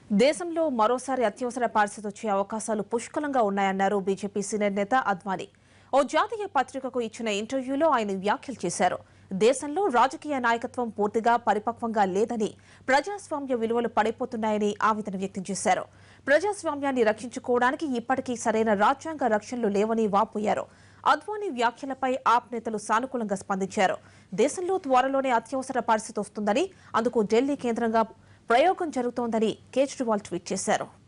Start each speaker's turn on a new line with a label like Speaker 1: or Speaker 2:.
Speaker 1: దేశంలో మరోసారి అత్యవసర పరిస్థితి వచ్చే అవకాశాలు పుష్కలంగా ఉన్నాయన్నారు బీజేపీ సీనియర్ నేత అద్వానీ ఓ జాతీయ పత్రికకు ఇచ్చిన ఇంటర్వ్యూలో ఆయన వ్యాఖ్యలు చేశారు దేశంలో రాజకీయ నాయకత్వం పూర్తిగా పరిపక్వంగా లేదని ప్రజాస్వామ్య విలువలు పడిపోతున్నాయని ఆవేదన వ్యక్తం చేశారు ప్రజాస్వామ్యాన్ని రక్షించుకోవడానికి ఇప్పటికీ సరైన రాజ్యాంగ రక్షణలు లేవని వాపోయారు అద్వానీ వ్యాఖ్యలపై ఆప్ నేతలు సానుకూలంగా స్పందించారు దేశంలో త్వరలోనే అత్యవసర పరిస్థితి వస్తుందని అందుకు ఢిల్లీ కేంద్రంగా ప్రయోగం జరుగుతోందని కేజ్రీవాల్ ట్వీట్ చేశారు